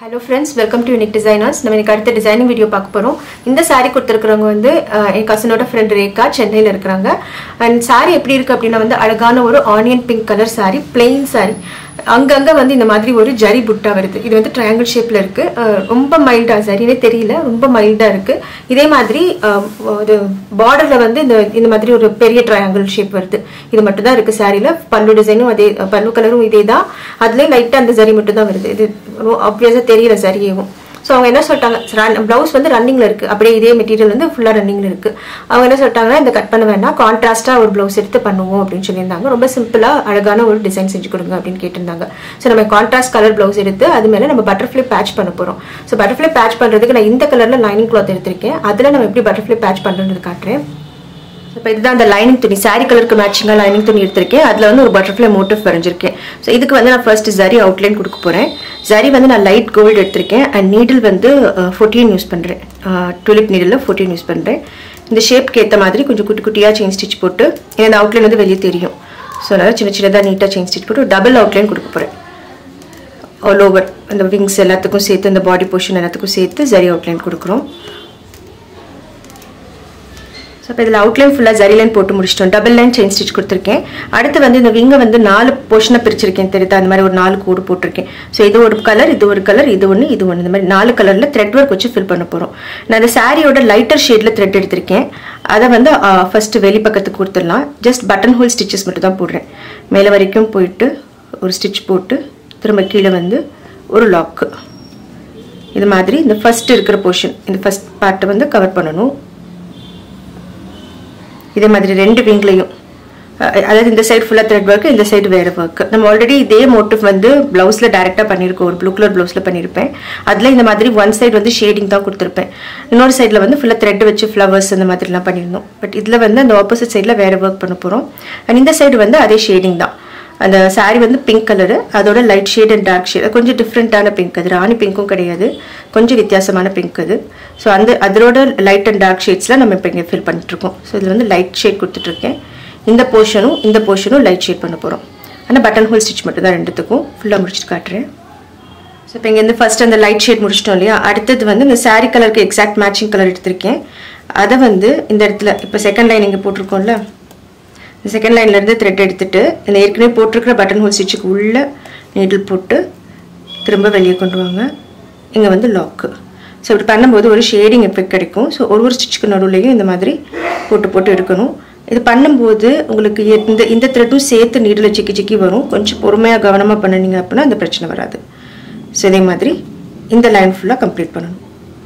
hello friends welcome to unique designers நம்ம எனக்கு அடுத்த டிசைனிங் வீடியோ பார்க்க போகிறோம் இந்த saree கொடுத்துருக்குறவங்க வந்து அஹ், என் கசனோட ஃப்ரெண்ட் ரேகா சென்னையில் இருக்கிறாங்க அண்ட் saree எப்படி இருக்குது அப்படின்னா வந்து அழகான ஒரு onion pink colour saree plain saree அங்கங்கே வந்து இந்த மாதிரி ஒரு ஜரி புட்டா வருது இது வந்து ட்ரையாங்கிள் ஷேப்பில் இருக்குது ரொம்ப மைல்டாக சரினே தெரியல ரொம்ப மைல்டாக இருக்குது இதே மாதிரி அஹ், இது பார்டரில் வந்து இந்த இந்த மாதிரி ஒரு பெரிய ட்ரையாங்கிள் ஷேப் வருது இது மட்டும் தான் இருக்குது சாரியில் பல்லு டிசைனும் அதே பல்லு கலரும் இதே தான் அதுலேயே லைட்டாக அந்த ஜரி மட்டும் தான் வருது இது ஆப்வியஸாக தெரியல சரியேவும் ஸோ அவங்க என்ன சொல்லிட்டாங்க ப்ளவுஸ் வந்து ரன்னிங்கில் இருக்குது அப்படியே இதே மெட்டீரியல் வந்து ஃபுல்லாக ரன்னிங்கில் இருக்குது அவங்க என்ன சொல்லிட்டாங்கன்னா இந்த கட் பண்ண வேணாம் கான்ட்ராஸ்ட்டாக ஒரு ப்ளவுஸ் எடுத்து பண்ணுவோம் அப்படின்னு சொல்லியிருந்தாங்க ரொம்ப சிம்பிளாக அழகான ஒரு டிசைன் செஞ்சு கொடுங்க அப்படின்னு கேட்டிருந்தாங்க ஸோ நம்ம கான்ட்ராஸ்ட் கலர் ப்ளவுஸ் எடுத்து அது மேலே நம்ம பட்டர்ஃப்ளை பேட்ச் பண்ண போகிறோம் ஸோ பட்டர்ஃப்ளை பேட்ச் பண்ணுறதுக்கு நான் இந்த கலரில் லைனிங் கிளாத் எடுத்திருக்கேன் அதில் நம்ம எப்படி பட்டர்ஃப்ளை பேட்ச் பண்ணுறது காட்டுறேன் இப்போ இதுதான் அந்த லைனிங் துணி சாரி கலருக்கு மேட்சிங்காக லைனிங் துணி எடுத்திருக்கேன் அதில் வந்து ஒரு பட்டர்ஃப்ளை மோட்டிவ் வரைஞ்சிருக்கேன் ஸோ இதுக்கு வந்து நான் ஃபர்ஸ்ட் ஜரி அவுட்லைன் கொடுக்க போகிறேன் ஜரி வந்து நான் லைட் கோல்டு எடுத்திருக்கேன் அண்ட் நீடில் வந்து ஃபோர்டீன் யூஸ் பண்ணுறேன் டுலிப் நீடில் ஃபோர்டீன் யூஸ் பண்ணுறேன் இந்த ஷேப்க்கு ஏற்ற மாதிரி கொஞ்சம் குட்டி குட்டியாக செயின் ஸ்டிச் போட்டு ஏன்னா அந்த அவுட்லைன் வந்து வெளியே தெரியும் ஸோ அதனால் சின்ன சின்னதாக நீட்டாக செயின் ஸ்டிச் போட்டு டபுள் அவுட்லைன் கொடுக்க போகிறேன் ஆல் ஓவர் அந்த விங்ஸ் எல்லாத்துக்கும் சேர்த்து அந்த பாடி போர்ஷன் எல்லாத்துக்கும் சேர்த்து ஜரி அவுட்லைன் கொடுக்குறோம் ஸோ இப்போ இதில் அவுட்லைன் ஃபுல்லாக ஜரி லைன் போட்டு முடிச்சிட்டோம் டபுள் லைன் செயின் ஸ்டிச் கொடுத்துருக்கேன் அடுத்து வந்து இந்த விங்கை வந்து நாலு போர்ஷனாக பிரிச்சிருக்கேன் தெரியுதா அந்த மாதிரி ஒரு நாலு கோடு போட்டிருக்கேன் ஸோ இது ஒரு கலர் இது ஒரு கலர் இது ஒன்று இது ஒன்று இந்த மாதிரி நாலு கலரில் த்ரெட் ஒர்க் வச்சு ஃபில் பண்ண போகிறோம் நான் அந்த சாரியோட லைட்டர் ஷேடில் த்ரெட் எடுத்திருக்கேன் அதை வந்து ஃபஸ்ட்டு வெளி பக்கத்துக்கு கொடுத்துடலாம் ஜஸ்ட் பட்டன் ஹோல் ஸ்டிச்சஸ் மட்டும் தான் போடுறேன் மேலே வரைக்கும் போயிட்டு ஒரு ஸ்டிச் போட்டு திரும்ப கீழே வந்து ஒரு லாக்கு இது மாதிரி இந்த ஃபர்ஸ்ட் இருக்கிற போர்ஷன் இந்த ஃபர்ஸ்ட் பார்ட்டை வந்து கவர் பண்ணணும் இதே மாதிரி ரெண்டு விங்லையும் அதாவது இந்த சைடு ஃபுல்லாக த்ரெட் ஒர்க் இந்த சைடு வேறு ஒர்க் நம்ம ஆல்ரெடி இதே மோட்டிவ் வந்து ப்ளவுஸில் டேரெக்டாக பண்ணியிருக்கோம் ஒரு ப்ளூ கலர் ப்ளவுஸில் பண்ணியிருப்பேன் அதில் இந்த மாதிரி ஒன் சைடு வந்து ஷேடிங் தான் கொடுத்துருப்பேன் இன்னொரு சைடில் வந்து ஃபுல்லாக த்ரெட் வச்சு ஃப்ளவர்ஸ் அந்த மாதிரிலாம் பண்ணியிருந்தோம் பட் இதில் வந்து அந்த ஆப்போசிட் சைடில் வேறு ஒர்க் பண்ண போகிறோம் அண்ட் இந்த சைடு வந்து அதே ஷேடிங் தான் அந்த saree வந்து பிங்க் கலரு அதோட light shade and dark shade கொஞ்சம் டிஃப்ரெண்ட்டான பிங்க் அது ராணி பிங்க்கும் கிடையாது கொஞ்சம் வித்தியாசமான பிங்க் அது ஸோ அந்த அதோட லைட் அண்ட் டார்க் ஷேட்ஸ்லாம் நம்ம இப்போ இங்கே ஃபில் பண்ணிட்டுருக்கோம் ஸோ இதில் வந்து லைட் ஷேட் கொடுத்துட்ருக்கேன் இந்த போர்ஷனும் இந்த போர்ஷனும் லைட் ஷேட் பண்ண போகிறோம் ஆனால் பட்டன் ஹோல் ஸ்டிச் மட்டும் தான் ரெண்டுத்துக்கும் ஃபுல்லாக முடிச்சுட்டு காட்டுறேன் ஸோ இப்போ இங்கேருந்து ஃபர்ஸ்ட் அந்த லைட் ஷேட் முடிச்சிட்டோம் இல்லையா அடுத்தது வந்து இந்த saree கலருக்கு எக்ஸாக்ட் மேட்சிங் கலர் எடுத்திருக்கேன் அதை வந்து இந்த இடத்துல இப்போ செகண்ட் லைன் இங்கே போட்டிருக்கோம்ல இந்த செகண்ட் லைன்லேருந்து த்ரெட் எடுத்துட்டு இந்த ஏற்கனவே போட்டிருக்கிற பட்டன் ஹோல் ஸ்டிச்சுக்கு உள்ள நீடில் போட்டு திரும்ப வெளியே கொண்டு வாங்க இங்கே வந்து லாக்கு ஸோ இப்படி பண்ணும்போது ஒரு ஷேடிங் எஃபெக்ட் கிடைக்கும் ஸோ ஒரு ஒரு ஸ்டிச்சுக்கு நடுவுலையும் இந்த மாதிரி போட்டு போட்டு எடுக்கணும் இது பண்ணும்போது உங்களுக்கு எ- இந்த இந்த த்ரெட்டும் சேர்த்து நீடில் சிக்கி சிக்கி வரும் கொஞ்சம் பொறுமையாக கவனமாக பண்ணினீங்க அப்படின்னா அந்த பிரச்சனை வராது ஸோ இதே மாதிரி இந்த லைன் ஃபுல்லாக கம்ப்ளீட் பண்ணணும்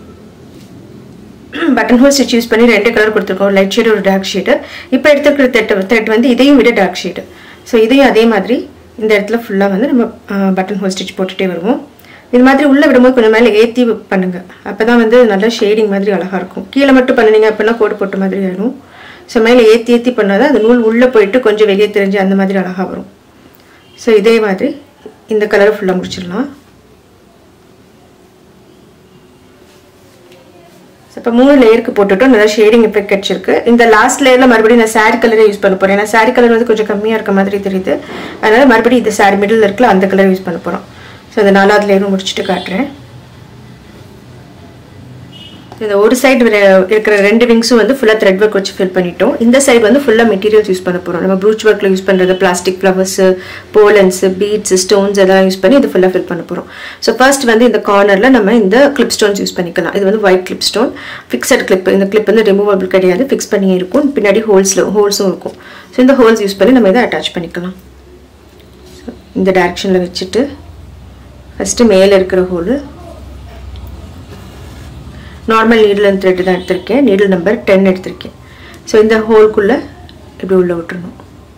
பட்டன் ஹோல் ஸ்டிச் யூஸ் பண்ணி ரெண்டு கலர் கொடுத்துருக்கோம் லைட் ஷேடு ஒரு டார்க் ஷேடு இப்போ எடுத்துருக்கிற த்ரெட் த்ரெட் வந்து இதையும் விட டார்க் ஷேடு ஸோ இதையும் அதே மாதிரி இந்த இடத்துல ஃபுல்லாக வந்து நம்ம பட்டன் ஹோல் ஸ்டிச் போட்டுகிட்டே வருவோம் இது மாதிரி உள்ளே விடும்போது கொஞ்சம் மேலே ஏற்றி பண்ணுங்க அப்போ தான் வந்து நல்லா ஷேடிங் மாதிரி அழகாக இருக்கும் கீழே மட்டும் பண்ணுனீங்க அப்படின்னா கோடு போட்ட மாதிரி ஆயிடும் ஸோ மேலே ஏற்றி ஏற்றி பண்ணால் தான் அந்த நூல் உள்ளே போயிட்டு கொஞ்சம் வெளியே தெரிஞ்சு அந்த மாதிரி அழகாக வரும் ஸோ இதே மாதிரி இந்த கலர் ஃபுல்லாக முடிச்சிடலாம் இப்போ மூணு லேயருக்கு போட்டுட்டோம் நல்லா ஷேடிங் எஃபெக்ட் கிடைச்சிருக்கு இந்த லாஸ்ட் லேயரில் மறுபடியும் நான் saree கலரே யூஸ் பண்ண போகிறேன் ஏன்னா saree கலர் வந்து கொஞ்சம் கம்மியாக இருக்க மாதிரி தெரியுது அதனால் மறுபடியும் இந்த saree மிடில் இருக்குல்ல அந்த கலர் யூஸ் பண்ண போகிறோம் ஸோ இந்த நாலாவது லேயரும் முடிச்சுட்டு காட்டுறேன் இந்த ஒரு சைடு இருக்கிற ரெண்டு விங்ஸும் வந்து ஃபுல்லாக த்ரெட் ஒர்க் வச்சு ஃபில் பண்ணிட்டோம் இந்த சைடு வந்து ஃபுல்லாக மெட்டீரியல்ஸ் யூஸ் பண்ண போகிறோம் நம்ம ப்ரூச் ஒர்க்கில் யூஸ் பண்ணுறது பிளாஸ்டிக் ஃப்ளவர்ஸு போலன்ஸு பீட்ஸ் ஸ்டோன்ஸ் எல்லாம் யூஸ் பண்ணி இது ஃபுல்லாக ஃபில் பண்ண போகிறோம் ஸோ ஃபர்ஸ்ட் வந்து இந்த கார்னரில் நம்ம இந்த கிளிப் ஸ்டோன்ஸ் யூஸ் பண்ணிக்கலாம் இது வந்து white clip stone fixed clip இந்த கிளிப் வந்து ரிமூவபிள் கிடையாது ஃபிக்ஸ் பண்ணியே இருக்கும் பின்னாடி ஹோல்ஸில் ஹோல்ஸும் இருக்கும் ஸோ இந்த ஹோல்ஸ் யூஸ் பண்ணி நம்ம இதை அட்டாச் பண்ணிக்கலாம் So, இந்த டைரக்ஷனில் வச்சுட்டு ஃபஸ்ட்டு மேலே இருக்கிற hole normal needle and thread தான் எடுத்திருக்கேன் நீடில் நம்பர் டென் எடுத்திருக்கேன் ஸோ இந்த ஹோல்குள்ளே இப்படி உள்ளே விட்டுறணும்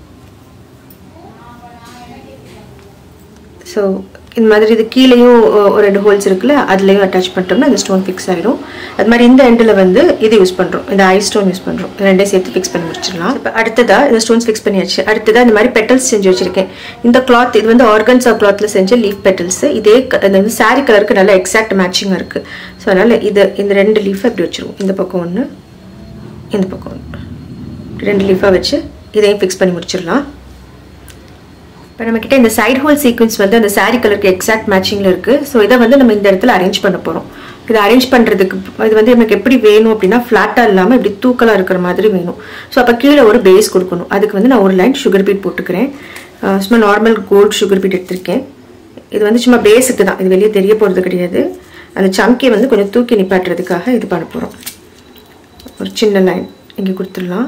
ஸோ இந்த மாதிரி இது கீழேயும் ஒ- ஒரு ரெண்டு ஹோல்ஸ் இருக்குல்ல அதுலேயும் அட்டாச் பண்ணிட்டோம்னா இந்த ஸ்டோன் ஃபிக்ஸ் ஆயிடும் அது மாதிரி இந்த எண்டில் வந்து இது யூஸ் பண்ணுறோம் இந்த ஐ ஸ்டோன் யூஸ் பண்ணுறோம் ரெண்டையும் சேர்த்து ஃபிக்ஸ் பண்ணி முடிச்சிடலாம் இப்போ அடுத்ததாக இந்த ஸ்டோன்ஸ் ஃபிக்ஸ் பண்ணியாச்சு அடுத்ததாக இந்த மாதிரி பெட்டல்ஸ் செஞ்சு வச்சிருக்கேன் இந்த கிளாத் இது வந்து ஆர்கன்ஸா கிளாத்தில் செஞ்ச லீஃப் பெட்டல்ஸ் இதே க- இந்த வந்து saree கலருக்கு நல்ல எக்ஸாக்ட் மேட்சிங்காக இருக்குது ஸோ அதனால் இது இந்த ரெண்டு லீஃப் இப்படி வச்சிருவோம் இந்த பக்கம் ஒன்று இந்த பக்கம் ஒன்று ரெண்டு லீஃபாக வச்சு இதையும் ஃபிக்ஸ் பண்ணி முடிச்சிடலாம் இப்போ நம்மக்கிட்ட இந்த சைடு ஹோல் சீக்வன்ஸ் வந்து அந்த saree கலருக்கு எக்ஸாக்ட் மேட்சிங்கில் இருக்குது ஸோ இதை வந்து நம்ம இந்த இடத்துல அரேஞ்ச் பண்ண போகிறோம் இதை அரேஞ்ச் பண்ணுறதுக்கு இது வந்து நமக்கு எப்படி வேணும் அப்படின்னா ஃப்ளாட்டாக இல்லாமல் இப்படி தூக்கலாக இருக்கிற மாதிரி வேணும் ஸோ அப்போ கீழே ஒரு பேஸ் கொடுக்கணும் அதுக்கு வந்து நான் ஒரு லைன் சுகர் பீட் போட்டுக்கிறேன் அஹ் சும்மா நார்மல் கோல்ட் சுகர் பீட் எடுத்திருக்கேன் இது வந்து சும்மா பேஸுக்கு தான் இது வெளியே தெரிய போகிறது கிடையாது அந்த சம்கியை வந்து கொஞ்சம் தூக்கி நிப்பாட்டுறதுக்காக இது பண்ண போகிறோம் ஒரு சின்ன லைன் இங்கே கொடுத்துடலாம்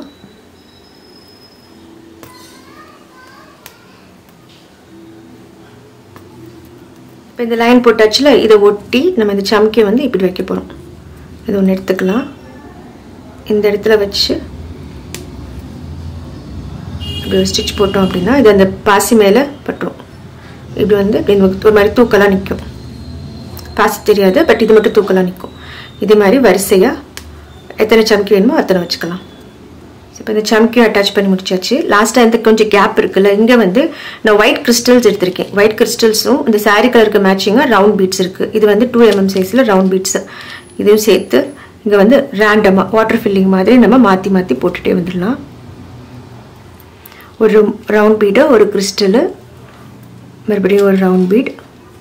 இப்போ இந்த லைன் போட்டாச்சுல இதை ஒட்டி நம்ம இந்த சம்கியை வந்து இப்படி வைக்க போகிறோம் இது ஒன்று எடுத்துக்கலாம் இந்த இடத்துல வச்சு இப்படி ஒரு ஸ்டிச் போட்டோம் அப்படின்னா இது அந்த பாசி மேலே பட்டுரும் இப்படி வந்து இப்படி நமக்கு ஒரு மாதிரி தூக்கலாக நிற்கும் பாசி தெரியாது பட் இது மட்டும் தூக்கலாக நிற்கும் இதே மாதிரி வரிசையாக எத்தனை சம்கி வேணுமோ அத்தனை வச்சுக்கலாம் இப்போ இந்த சம்கியும் அட்டாச் பண்ணி முடிச்சாச்சு லாஸ்ட்டாக இந்த கொஞ்சம் கேப் இருக்குல்ல இங்கே வந்து நான் ஒயிட் கிறிஸ்டல்ஸ் எடுத்திருக்கேன் ஒயிட் கிறிஸ்டல்ஸும் இந்த சாரீ கலருக்கு மேட்சிங்காக ரவுண்ட் பீட்ஸ் இருக்குது இது வந்து டூ எம்எம் சைஸில் ரவுண்ட் பீட்ஸ் இதையும் சேர்த்து இங்கே வந்து ரேண்டமாக வாட்டர் ஃபில்லிங் மாதிரி நம்ம மாற்றி மாற்றி போட்டுகிட்டே வந்துடலாம் ஒரு ரவுண்ட் பீடு ஒரு கிறிஸ்டலு மறுபடியும் ஒரு ரவுண்ட் பீட்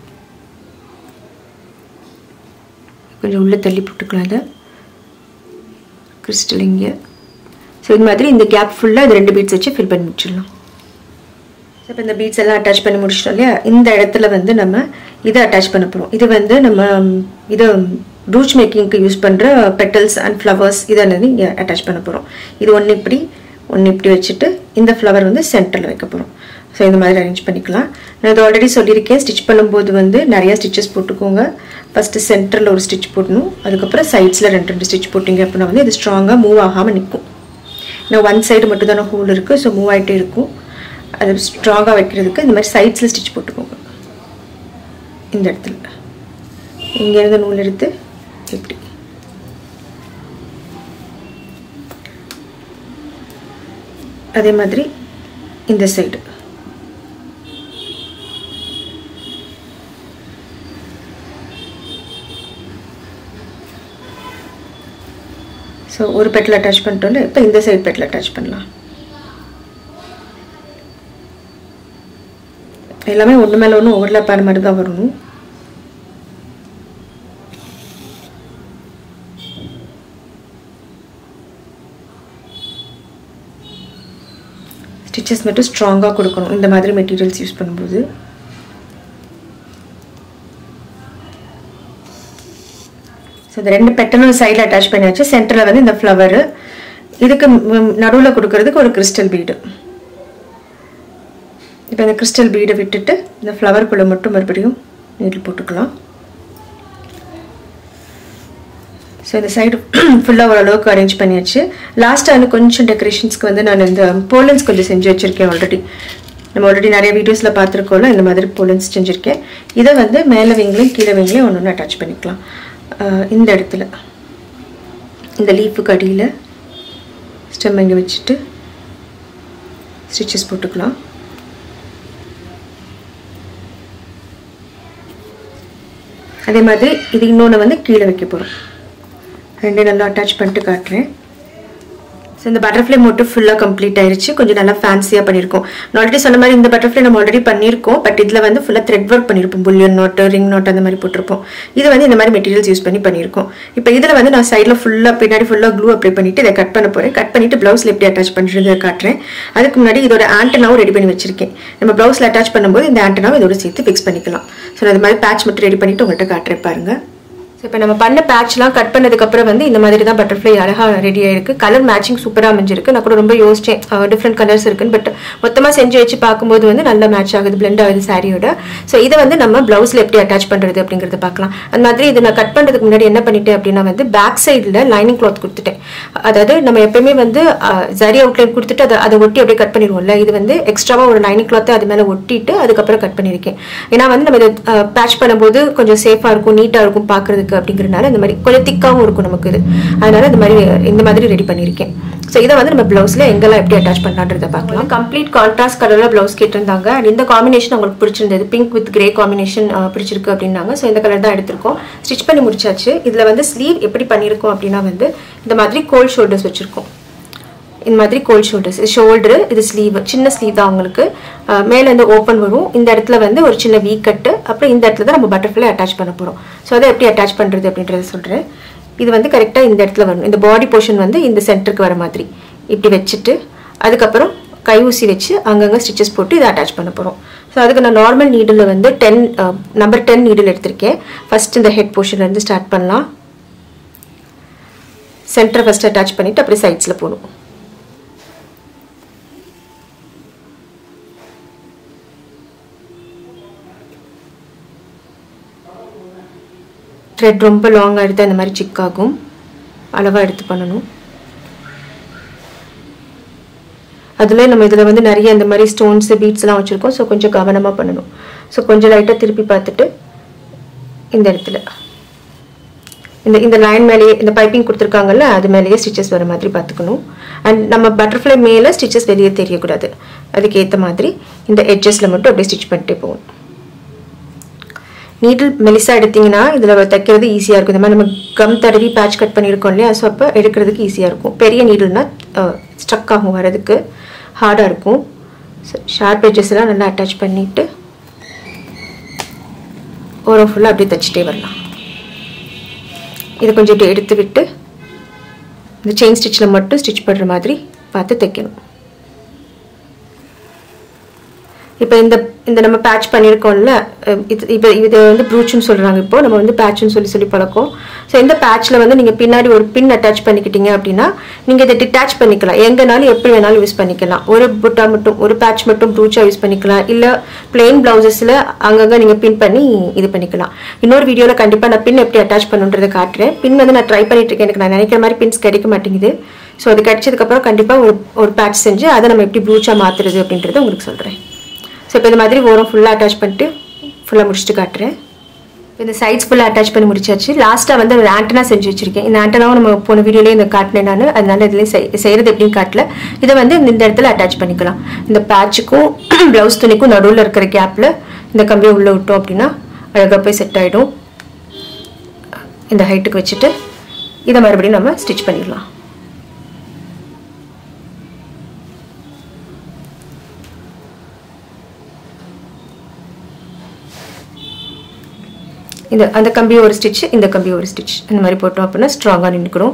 கொஞ்சம் உள்ளே தள்ளி போட்டுக்கலாம் அதை கிறிஸ்டல் இங்கே ஸோ இது மாதிரி இந்த கேப் ஃபுல்லாக இது ரெண்டு பீட்ஸ் வச்சு ஃபில் பண்ணி முடிச்சிடலாம் ஸோ இப்போ இந்த பீட்ஸ் எல்லாம் அட்டாச் பண்ணி முடிச்சிட்டோம் இல்லையா இந்த இடத்துல வந்து நம்ம இதை அட்டாச் பண்ண போகிறோம் இது வந்து நம்ம இது ரூச் மேக்கிங்க்கு யூஸ் பண்ணுற பெட்டல்ஸ் அண்ட் ஃப்ளவர்ஸ் இதை வந்து இங்கே அட்டாச் பண்ண போகிறோம் இது ஒன்று இப்படி ஒன்று இப்படி வச்சுட்டு இந்த ஃப்ளவர் வந்து சென்டரில் வைக்க போகிறோம் ஸோ இந்த மாதிரி அரேஞ்ச் பண்ணிக்கலாம் நான் இது ஆல்ரெடி சொல்லியிருக்கேன் ஸ்டிச் பண்ணும்போது வந்து நிறையா ஸ்டிச்சஸ் போட்டுக்கோங்க ஃபஸ்ட்டு சென்டரில் ஒரு ஸ்டிச் போடணும் அதுக்கப்புறம் சைட்ஸில் ரெண்டு ரெண்டு ஸ்டிச் போட்டிங்க அப்படின்னா வந்து இது ஸ்ட்ராங்காக மூவ் ஆகாமல் நிற்கும் இன்னும் ஒன் சைடு மட்டும் தானே ஹோல் இருக்குது ஸோ மூவ் ஆகிட்டே இருக்கும் அது ஸ்ட்ராங்காக வைக்கிறதுக்கு இந்த மாதிரி சைட்ஸில் ஸ்டிச் போட்டுக்கோங்க இந்த இடத்துல இங்கேருந்து நூல் எடுத்து இப்படி அதே மாதிரி இந்த சைடு ஸோ ஒரு பெட்டில் அட்டாச் பண்ணிட்டோம்ல இப்போ இந்த சைடு பெட்டில் அட்டாச் பண்ணலாம் எல்லாமே ஒன்று மேலே ஒன்று ஓவர்லாப் ஆன மாதிரி தான் வரணும் ஸ்டிச்சஸ் மட்டும் ஸ்ட்ராங்காக கொடுக்கணும் இந்த மாதிரி மெட்டீரியல்ஸ் யூஸ் பண்ணும்போது ஸோ இந்த ரெண்டு பெட்டனும் சைடில் அட்டாச் பண்ணியாச்சு சென்டரில் வந்து இந்த ஃப்ளவரு இதுக்கு நடுவில் கொடுக்கறதுக்கு ஒரு கிறிஸ்டல் பீடு இப்போ இந்த கிறிஸ்டல் பீடை விட்டுட்டு இந்த ஃப்ளவருக்குள்ளே மட்டும் மறுபடியும் நீட்டில் போட்டுக்கலாம் ஸோ இந்த சைடு ஃபுல்லாக ஓரளவுக்கு அரேஞ்ச் பண்ணியாச்சு லாஸ்ட்டாக வந்து கொஞ்சம் டெக்கரேஷன்ஸ்க்கு வந்து நான் இந்த போலன்ஸ் கொஞ்சம் செஞ்சு வச்சுருக்கேன் ஆல்ரெடி நம்ம ஆல்ரெடி நிறைய வீடியோஸில் பார்த்துருக்கோம்ல இந்த மாதிரி போலன்ஸ் செஞ்சுருக்கேன் இதை வந்து மேலே விங்களையும் கீழே விங்களையும் ஒன்று ஒன்று அட்டாச் பண்ணிக்கலாம் இந்த இடத்துல இந்த லீஃபுக்கு அடியில் ஸ்டெம் இங்கே வச்சுட்டு ஸ்டிச்சஸ் போட்டுக்கலாம் அதே மாதிரி இது இன்னொன்று வந்து கீழே வைக்க போகிறோம் ரெண்டு நல்லா அட்டாச் பண்ணிட்டு காட்டுறேன் ஸோ இந்த பட்டர்ஃப்ளை மட்டும் ஃபுல்லாக கம்ப்ளீட் ஆயிருச்சு கொஞ்சம் நல்லா ஃபேன்சியாக பண்ணியிருக்கோம் நான் ஆல்ரெடி சொன்ன மாதிரி இந்த பட்டர்ஃப்ளை நம்ம ஆல்ரெடி பண்ணியிருக்கோம் பட் இதில் வந்து ஃபுல்லாக த்ரெட் ஒர்க் பண்ணியிருப்போம் புல்லியன் நோட்டு ரிங் நோட் அந்த மாதிரி போட்டிருப்போம் இது வந்து இந்த மாதிரி மெட்டீரியல்ஸ் யூஸ் பண்ணி பண்ணியிருக்கோம் இப்போ இதில் வந்து நான் சைடில் ஃபுல்லாக பின்னாடி ஃபுல்லாக க்ளூ அப்ளை பண்ணிட்டு இதை கட் பண்ண போகிறேன் கட் பண்ணிட்டு ப்ளவுஸில் எப்படி அட்டாச் பண்ணுறது காட்டுறேன் அதுக்கு முன்னாடி இதோட ஆண்டனாவும் ரெடி பண்ணி வச்சிருக்கேன் நம்ம ப்ளவுஸில் அட்டாச் பண்ணும்போது இந்த ஆண்டனாவும் இதோட சேர்த்து ஃபிக்ஸ் பண்ணிக்கலாம் ஸோ நான் இந்த மாதிரி பேட்ச் மட்டும் ரெடி பண்ணிட்டு உங்கள்கிட்ட காட்டுறேன் பாருங்கள் ஸோ இப்போ நம்ம பண்ண பேட்ச்லாம் கட் பண்ணதுக்கப்புறம் வந்து இந்த மாதிரி தான் பட்டர்ஃப்ளை அழகாக ரெடி ஆயிருக்கு கலர் மேட்சிங் சூப்பராக அமைஞ்சிருக்கு நான் கூட ரொம்ப யோசிச்சேன் டிஃப்ரெண்ட் கலர்ஸ் இருக்குன்னு பட் மொத்தமாக செஞ்சு வச்சு பார்க்கும்போது வந்து நல்ல மேட்ச் ஆகுது பிளெண்ட் ஆகுது சாரியோட ஸோ இதை வந்து நம்ம ப்ளவுஸில் எப்படி அட்டாச் பண்ணுறது அப்படிங்கிறத பார்க்கலாம் அந்த மாதிரி இது நான் கட் பண்ணுறதுக்கு முன்னாடி என்ன பண்ணிட்டேன் அப்படின்னா வந்து பேக் சைடில் லைனிங் கிளாத் கொடுத்துட்டேன் அதாவது நம்ம எப்பயுமே வந்து ஜரி அவுட்லைன் கொடுத்துட்டு அதை அதை ஒட்டி அப்படியே கட் பண்ணிடுவோம்ல இது வந்து எக்ஸ்ட்ராவாக ஒரு லைனிங் கிளாத்தை அது மேலே ஒட்டிட்டு அதுக்கப்புறம் கட் பண்ணியிருக்கேன் ஏன்னா வந்து நம்ம இதை பேட்ச் பண்ணும்போது கொஞ்சம் சேஃபாக இருக்கும் நீட்டாக இருக்கும் பார்க்குறதுக்கு இருக்கு அப்படிங்கிறனால இந்த மாதிரி கொஞ்சம் திக்காகவும் இருக்கும் நமக்கு இது அதனால இந்த மாதிரி இந்த மாதிரி ரெடி பண்ணியிருக்கேன் ஸோ இதை வந்து நம்ம ப்ளவுஸில் எங்கெல்லாம் எப்படி அட்டாச் பண்ணலான்றத பார்க்கலாம் கம்ப்ளீட் கான்ட்ராஸ்ட் கலரில் ப்ளவுஸ் கேட்டிருந்தாங்க அண்ட் இந்த காம்பினேஷன் அவங்களுக்கு பிடிச்சிருந்தது பிங்க் வித் கிரே காம்பினேஷன் பிடிச்சிருக்கு அப்படின்னாங்க ஸோ இந்த கலர் தான் எடுத்திருக்கோம் ஸ்டிச் பண்ணி முடிச்சாச்சு இதில் வந்து ஸ்லீவ் எப்படி பண்ணியிருக்கோம் அப்படின்னா வந்து இந்த மாதிரி கோல்ட் ஷோல்டர்ஸ் வச்சுருக்கோம் இந்த மாதிரி கோல் ஷோல்டர்ஸ் இது ஷோல்டரு இது ஸ்லீவ் சின்ன ஸ்லீவ் தான் உங்களுக்கு அஹ் மேல இருந்து ஓப்பன் வரும் இந்த இடத்துல வந்து ஒரு சின்ன வீ கட்டு அப்புறம் இந்த இடத்துல தான் நம்ம பட்டர்ஃப்ளை அட்டாச் பண்ண போகிறோம் ஸோ அதை எப்படி அட்டாச் பண்ணுறது அப்படின்றத சொல்கிறேன் இது வந்து கரெக்டாக இந்த இடத்துல வரணும் இந்த பாடி போர்ஷன் வந்து இந்த சென்டருக்கு வர மாதிரி இப்படி வச்சுட்டு அதுக்கப்புறம் கை ஊசி வச்சு அங்கங்கே ஸ்டிச்சஸ் போட்டு இதை அட்டாச் பண்ண போகிறோம் ஸோ அதுக்கு நான் நார்மல் நீடில் வந்து டென் நம்பர் டென் நீடில் எடுத்திருக்கேன் ஃபர்ஸ்ட் இந்த ஹெட் போர்ஷன்லேருந்து ஸ்டார்ட் பண்ணலாம் சென்டரை ஃபர்ஸ்ட் அட்டாச் பண்ணிவிட்டு அப்படியே சைட்ஸில் போகணும் த்ரெட் ரொம்ப லாங்காக எடுத்து அந்த மாதிரி சிக்காகும் அளவாக எடுத்து பண்ணணும் அதில் நம்ம இதில் வந்து நிறைய இந்த மாதிரி ஸ்டோன்ஸு பீட்ஸ்லாம் வச்சுருக்கோம் ஸோ கொஞ்சம் கவனமாக பண்ணணும் ஸோ கொஞ்சம் லைட்டாக திருப்பி பார்த்துட்டு இந்த இடத்துல இந்த இந்த லைன் மேலேயே இந்த பைப்பிங் கொடுத்துருக்காங்கல்ல அது மேலேயே ஸ்டிச்சஸ் வர மாதிரி பார்த்துக்கணும் அண்ட் நம்ம பட்டர்ஃப்ளை மேலே ஸ்டிச்சஸ் வெளியே தெரியக்கூடாது அதுக்கு ஏற்ற மாதிரி இந்த எட்ஜஸில் மட்டும் அப்படியே ஸ்டிச் பண்ணிட்டே போகணும் நீடில் மெலிசா எடுத்தீங்கன்னா இதில் தைக்கிறது ஈஸியாக இருக்கும் இந்த மாதிரி நம்ம கம் தடவி பேட்ச் கட் பண்ணியிருக்கோம் இல்லையா ஸோ அப்போ எடுக்கிறதுக்கு ஈஸியாக இருக்கும் பெரிய நீடில்னா ஸ்ட்ரக் ஆகும் வரதுக்கு ஹார்டாக இருக்கும் ஸோ ஷார்ப் எட்ஜஸ் எல்லாம் நல்லா அட்டாச் பண்ணிவிட்டு ஓரம் ஃபுல்லாக அப்படியே தைச்சிட்டே வரலாம் இதை கொஞ்சம் இப்படி எடுத்து விட்டு இந்த செயின் ஸ்டிச்சில் மட்டும் ஸ்டிச் பண்ணுற மாதிரி பார்த்து தைக்கணும் இப்போ இந்த இந்த நம்ம பேட்ச் பண்ணியிருக்கோம்ல அஹ் இது இப்போ இது வந்து ப்ரூச்சுன்னு சொல்கிறாங்க இப்போ நம்ம வந்து பேட்ச்னு சொல்லி சொல்லி பழக்கம் ஸோ இந்த பேட்ச்சில் வந்து நீங்கள் பின்னாடி ஒரு பின் அட்டாச் பண்ணிக்கிட்டீங்க அப்படின்னா நீங்கள் இதை டிட்டாச் பண்ணிக்கலாம் எங்கேனாலும் எப்படி வேணாலும் யூஸ் பண்ணிக்கலாம் ஒரு புட்டா மட்டும் ஒரு பேட்ச் மட்டும் ப்ரூச்சாக யூஸ் பண்ணிக்கலாம் இல்லை பிளெயின் ப்ளவுசஸில் அங்கங்கே நீங்கள் பின் பண்ணி இது பண்ணிக்கலாம் இன்னொரு வீடியோவில் கண்டிப்பாக நான் பின் எப்படி அட்டாச் பண்ணுன்றதை காட்டுறேன் பின் வந்து நான் ட்ரை பண்ணிட்டு இருக்கேன் எனக்கு நான் நினைக்கிற மாதிரி பின்ஸ் கிடைக்க மாட்டேங்குது ஸோ அது கிடைச்சதுக்கப்புறம் கண்டிப்பாக ஒரு ஒரு பேட்ச் செஞ்சு அதை நம்ம எப்படி ப்ரூச்சாக மாற்றுறது அப்படின்றத உங்களுக்கு சொல்கிறேன் ஸோ இப்போ இந்த மாதிரி ஓரம் ஃபுல்லாக அட்டாச் பண்ணிட்டு ஃபுல்லாக முடிச்சுட்டு காட்டுறேன் இப்போ இந்த சைட்ஸ் ஃபுல்லாக அட்டாச் பண்ணி முடிச்சாச்சு லாஸ்ட்டாக வந்து ஒரு ஆண்டனா செஞ்சு வச்சிருக்கேன் இந்த ஆண்டனாவும் நம்ம போன வீடியோலேயே இந்த காட்டினேன் நான் அதனால இதுலேயும் செய் செய்கிறது எப்படின்னு காட்டல இதை வந்து இந்த இடத்துல அட்டாச் பண்ணிக்கலாம் இந்த பேட்சுக்கும் ப்ளவுஸ் துணிக்கும் நடுவில் இருக்கிற கேப்பில் இந்த கம்பியை உள்ளே விட்டோம் அப்படின்னா அழகாக போய் செட் ஆகிடும் இந்த ஹைட்டுக்கு வச்சுட்டு இதை மறுபடியும் நம்ம ஸ்டிச் பண்ணிடலாம் இந்த அந்த கம்பி ஒரு ஸ்டிச் இந்த கம்பி ஒரு ஸ்டிச் இந்த மாதிரி போட்டோம் அப்படின்னா ஸ்ட்ராங்காக நின்றுக்கிறோம்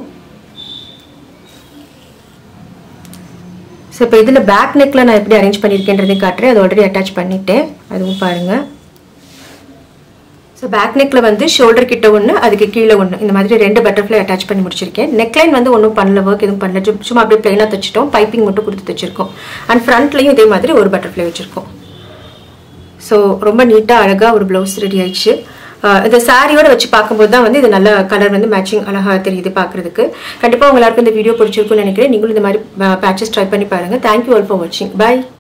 ஸோ இப்போ இதில் பேக் நெக்கில் நான் எப்படி அரேஞ்ச் பண்ணியிருக்கேன்றதையும் காட்டுறேன் அது ஆல்ரெடி அட்டாச் பண்ணிட்டேன் அதுவும் பாருங்கள் ஸோ பேக் நெக்கில் வந்து ஷோல்டர் கிட்ட ஒன்று அதுக்கு கீழே ஒன்று இந்த மாதிரி ரெண்டு பட்டர்ஃப்ளை அட்டாச் பண்ணி முடிச்சிருக்கேன் நெக்லைன் வந்து ஒன்றும் பண்ணல ஒர்க் எதுவும் பண்ணல சு- சும்மா அப்படியே பிளைனாக தைச்சிட்டோம் பைப்பிங் மட்டும் கொடுத்து தைச்சிருக்கோம் அண்ட் ஃப்ரண்ட்லையும் இதே மாதிரி ஒரு பட்டர்ஃப்ளை வச்சுருக்கோம் ஸோ ரொம்ப நீட்டாக அழகாக ஒரு ப்ளவுஸ் ரெடி ஆயிடுச்சு ஆஹ் இந்த சாரியோட வச்சு பார்க்கும்போது தான் வந்து இது நல்ல கலர் வந்து மேட்சிங் அழகாக தெரியுது பார்க்குறதுக்கு கண்டிப்பாக உங்க எல்லாருக்கும் இந்த வீடியோ பிடிச்சிருக்கும்னு நினைக்கிறேன் நீங்களும் இந்த மாதிரி பேச்சஸ் ட்ரை பண்ணி பாருங்கள் தேங்க்யூ ஆல் ஃபார் வாட்சிங் பை